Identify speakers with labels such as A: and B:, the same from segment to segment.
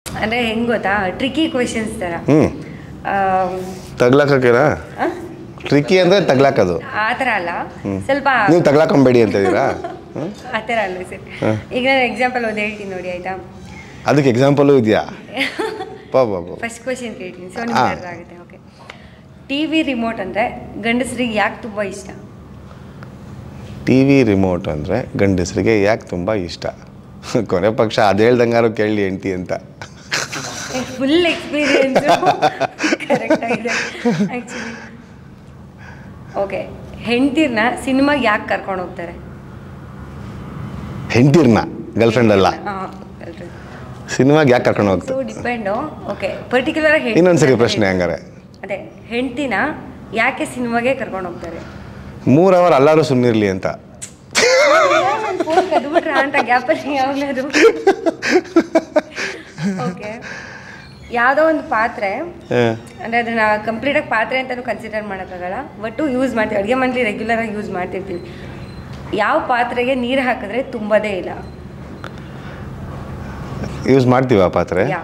A: ಅಂದರೆ ಹೆಂಗೆ ಗೊತ್ತಾ ಟ್ರಿಕಿ ಕ್ವೆಶನ್ಸ್ ಥರ
B: ಹ್ಞೂ
A: ಆಮ್,
B: ತಗ್ಲಾಕೇನಾ
A: ಆ?
B: ಟ್ರಿಕ್ಕಿ ಅಂದರೆ ತಗ್ಲಾಕೋದು
A: ಆ ಥರ ಅಲ್ಲ ಸ್ವಲ್ಪ
B: ನೀವು ತಗ್ಲಾಕೊಂಬೇಡಿ ಅಂತ ಇದ್ದೀರಾ ಹ್ಮ್?
A: ಆ ಥರ ಅಲ್ಲ ಸರ್ ಈಗ ನಾನು ಎಕ್ಸಾಂಪಲ್ ಒಂದು ಹೇಳ್ತೀನಿ ನೋಡಿ ಆಯಿತಾ
B: ಅದಕ್ಕೆ ಎಕ್ಸಾಂಪಲು ಇದೆಯಾ ಪಾ ಬಾ ಬಾ.
A: ಫಸ್ಟ್ ಕ್ವೆಶನ್ ಕೇಳ್ತೀನಿ ಸೊ
B: ಹಾ.
A: ನಿಮ್ಗೆ ಅರ್ಥ ಆಗುತ್ತೆ ಓಕೆ ಟಿ ವಿ ರಿಮೋಟ್ ಅಂದರೆ ಗಂಡಸರಿಗೆ ಯಾಕೆ ತುಂಬ ಇಷ್ಟ
B: ಟಿ ವಿ ರಿಮೋಟ್ ಅಂದರೆ ಗಂಡಸರಿಗೆ ಯಾಕೆ ತುಂಬ ಇಷ್ಟ ಕೊನೆ ಪಕ್ಷ ಅದು ಹೇಳ್ದಂಗಾರು ಕೇಳಲಿ ಹೆಂಡ್ತಿ ಅಂತ
A: ಫುಲ್ ಎಕ್ಸ್ಪೀರಿಯನ್ಸ್ ಕರೆಕ್ಟ್ ಆಗಿದೆ ಆ್ಯಕ್ಚುಲಿ ಓಕೆ ಹೆಂಡ್ತಿರ್ನ ಸಿನಿಮಾಗೆ ಯಾಕೆ ಕರ್ಕೊಂಡು ಹೋಗ್ತಾರೆ
B: ಹೆಂಡ್ತಿರ್ನ ಗರ್ಲ್ಫ್ರೆಂಡ್ ಅಲ್ಲ
A: ಹಾಂ
B: ಸಿನಿಮಾಗೆ ಯಾಕೆ ಕರ್ಕೊಂಡು
A: ಸೊ
B: ಹೋಗ್ತಾರೆ
A: ಡಿಪೆಂಡು ಓಕೆ ಪರ್ಟಿಕ್ಯುಲರ್
B: ಇನ್ನೊಂದ್ಸರಿ ಪ್ರಶ್ನೆ ಹಂಗಾರೆ
A: ಅದೇ ಹೆಂಡ್ತಿನ ಯಾಕೆ ಸಿನಿಮಾಗೆ ಕರ್ಕೊಂಡು ಹೋಗ್ತಾರೆ
B: ಮೂರು ಅವರ್ ಎಲ್ಲರೂ ಸುಮ್ಮನಿರ್ಲಿ ಅಂತ
A: ಫೋನ್ ಕದ್ಬಿಟ್ರ ಅಂತ ಗ್ಯಾಪಲ್ಲಿ ಯಾವಾಗಲೂ ಓಕೆ ಯಾವುದೋ ಒಂದು ಪಾತ್ರೆ
B: ಹಾಂ
A: ಅಂದರೆ ಅದನ್ನ ಕಂಪ್ಲೀಟಾಗಿ ಪಾತ್ರೆ ಅಂತಲೂ ಕನ್ಸಿಡರ್ ಮಾಡೋಕ್ಕಾಗಲ್ಲ ಒಟ್ಟು ಯೂಸ್ ಮಾಡ್ತೀವಿ ಅಡುಗೆ ಮನೇಲಿ ರೆಗ್ಯುಲರಾಗಿ ಯೂಸ್ ಮಾಡ್ತಿರ್ತೀವಿ ಯಾವ ಪಾತ್ರೆಗೆ ನೀರು ಹಾಕಿದ್ರೆ ತುಂಬದೇ ಇಲ್ಲ
B: ಯೂಸ್ ಮಾಡ್ತೀವಿ ಆ ಪಾತ್ರೆ
A: ಯಾವ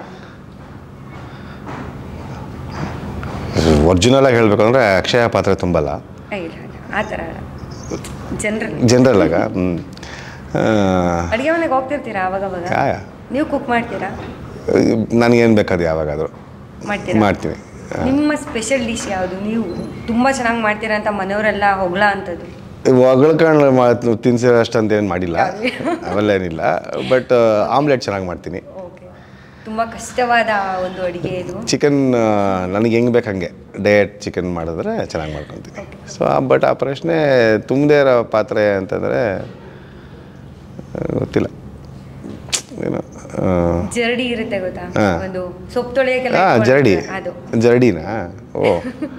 B: ಒರಿಜಿನಲ್ ಆಗಿ ಹೇಳ್ಬೇಕು ಅಂದರೆ ಅಕ್ಷಯ ಪಾತ್ರೆ ತುಂಬಲ್ಲ
A: ಏ, ಇಲ್ಲ ಇಲ್ಲ ಆ ಥರ ಅಲ್ಲ ಜನರಲ್
B: ಜನರಲ್ ಆಗ ಹ್ಞೂ
A: ಅಡುಗೆ ಮನೆಗೆ ಹೋಗ್ತಿರ್ತೀರಾ ಅವಾಗ ಅವಾಗ
B: ಕಾಯ
A: ನೀವು ಕುಕ್ ಮಾಡ್ತೀರಾ
B: ನನಗೇನು ಬೇಕಾದ ಯಾವಾಗಾದರೂ
A: ಮಾಡ್ತೀರಾ
B: ಮಾಡ್ತೀನಿ
A: ನಿಮ್ಮ ಸ್ಪೆಷಲ್ ಡಿಶ್ ಯಾವುದು ನೀವು ತುಂಬ ಚೆನ್ನಾಗಿ ಮಾಡ್ತೀರಾ ಅಂತ ಮನೆಯವರೆಲ್ಲ ಹೊಗಳ ಅಂಥದ್ದು
B: ಹೊಗಳ್ಕೊಂಡು ಮಾತು ತಿನ್ಸಿರೋ ಅಷ್ಟಂತ ಏನು ಮಾಡಿಲ್ಲ ಅವೆಲ್ಲೇನಿಲ್ಲ ಬಟ್ ಆಮ್ಲೆಟ್ ಚೆನ್ನಾಗಿ ಮಾಡ್ತೀನಿ
A: ಓಕೆ ತುಂಬ ಕಷ್ಟವಾದ ಒಂದು ಅಡುಗೆ ಇದು
B: ಚಿಕನ್ ನನಗೆ ಹೆಂಗೆ ಬೇಕು ಹಂಗೆ ಡಯಟ್ ಚಿಕನ್ ಮಾಡಿದ್ರೆ ಚೆನ್ನಾಗಿ ಮಾಡ್ಕೊತೀನಿ ಸೊ ಬಟ್ ಆ ಪ್ರಶ್ನೆ ತುಂಬದೇ ಇರೋ ಪಾತ್ರೆ ಅಂತಂದರೆ ಗೊತ್ತಿಲ್ಲ ಏನು
A: ಜರಡಿ ಇರುತ್ತೆ ಗೊತ್ತಾ
B: ಹಾ.
A: ಒಂದು ಸೊಪ್ಪು ತೊಳೆಯೋಕೆಲ್ಲ
B: ಹಾಂ ಜರಡಿ
A: ಇಟ್ಕೊಳ್ತಾರೆ, ಅದು
B: ಜರಡಿನಾ ಓ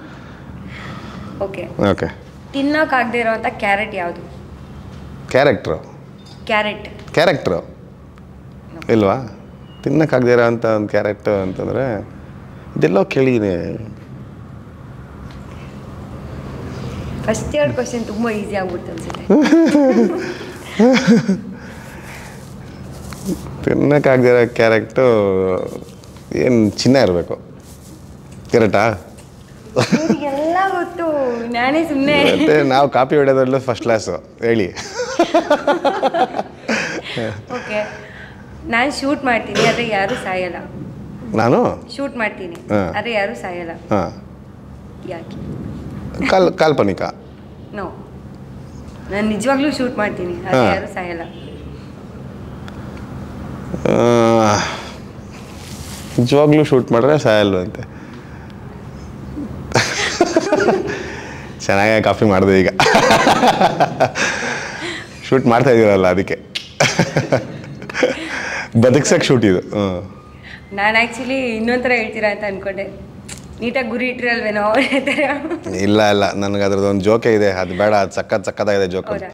A: ಓಕೆ
B: ಓಕೆ
A: ತಿನ್ನೋಕ್ಕಾಗದೇ ಇರೋವಂಥ ಕ್ಯಾರೆಟ್ ಯಾವುದು
B: ಕ್ಯಾರೆಕ್ಟ್ರು
A: ಕ್ಯಾರೆಟ್
B: ಕ್ಯಾರೆಕ್ಟ್ರು ಇಲ್ವಾ ತಿನ್ನಕ್ಕಾಗದೇ ಇರೋ ಅಂಥ ಒಂದು ಕ್ಯಾರೆಕ್ಟರ್ ಅಂತಂದರೆ ಇದೆಲ್ಲೋ ಕೇಳಿದ್ದೀನಿ
A: ಫಸ್ಟ್ ಎರಡು ಕ್ವಶನ್ ತುಂಬ ಈಸಿ ಆಗ್ಬಿಡ್ತು ಅನ್ಸುತ್ತೆ
B: ತಿನ್ನಕ್ಕಾಗದೇ ಇರೋ ಕ್ಯಾರೆಕ್ಟು ಏನು ಚಿನ್ನ ಇರಬೇಕು ಕರೆಕ್ಟಾ
A: ಎಲ್ಲ ಗೊತ್ತು ನಾನೇ ಸುಮ್ಮನೆ
B: ಮತ್ತೆ ನಾವು ಕಾಪಿ ಹೊಡೆಯೋದ್ರಲ್ಲೂ ಫಸ್ಟ್ ಕ್ಲಾಸು ಹೇಳಿ
A: ಓಕೆ ನಾನು ಶೂಟ್ ಮಾಡ್ತೀನಿ ಆದರೆ ಯಾರೂ ಸಾಯಲ್ಲ
B: ನಾನು
A: ಶೂಟ್ ಮಾಡ್ತೀನಿ
B: ಹಾ.
A: ಆದರೆ ಯಾರೂ ಸಾಯಲ್ಲ
B: ಹಾಂ
A: ಯಾಕೆ
B: ಕಾಲ್ ಕಾಲ್ಪನಿಕ
A: ನೋ ನಾನು ನಿಜವಾಗ್ಲೂ ಶೂಟ್ ಮಾಡ್ತೀನಿ ಆದರೆ
B: ಹಾ.
A: ಯಾರೂ ಸಾಯಲ್ಲ
B: ಆ, ನಿಜವಾಗ್ಲೂ ಶೂಟ್ ಮಾಡಿದ್ರೆ ಸಾಯಲ್ವಂತೆ ಚೆನ್ನಾಗಿ ಕಾಫಿ ಮಾಡಿದೆ ಈಗ ಶೂಟ್ ಮಾಡ್ತಾ ಇದೀರಲ್ಲ ಅದಕ್ಕೆ ಬದುಕ್ಸಕ್ಕೆ ಶೂಟ್ ಇದು ಹ್ಞೂ
A: ನಾನು ಆ್ಯಕ್ಚುಲಿ ಇನ್ನೊಂಥರ ಹೇಳ್ತೀರಾ ಅಂತ ಅನ್ಕೊಂಡೆ ನೀಟಾಗಿ ಗುರಿ ಇಟ್ಟಿರಲ್ವೇನೋ ಅವ್ರ ಥರ
B: ಇಲ್ಲ ಇಲ್ಲ ನನಗೆ ಅದ್ರದ್ದು ಒಂದು ಜೋಕೆ ಇದೆ ಅದು ಬೇಡ ಅದು ಸಕ್ಕತ್ ಸಕ್ಕತ್ತಾಗಿದೆ ಜೋಕ್
A: ಹೌದಾ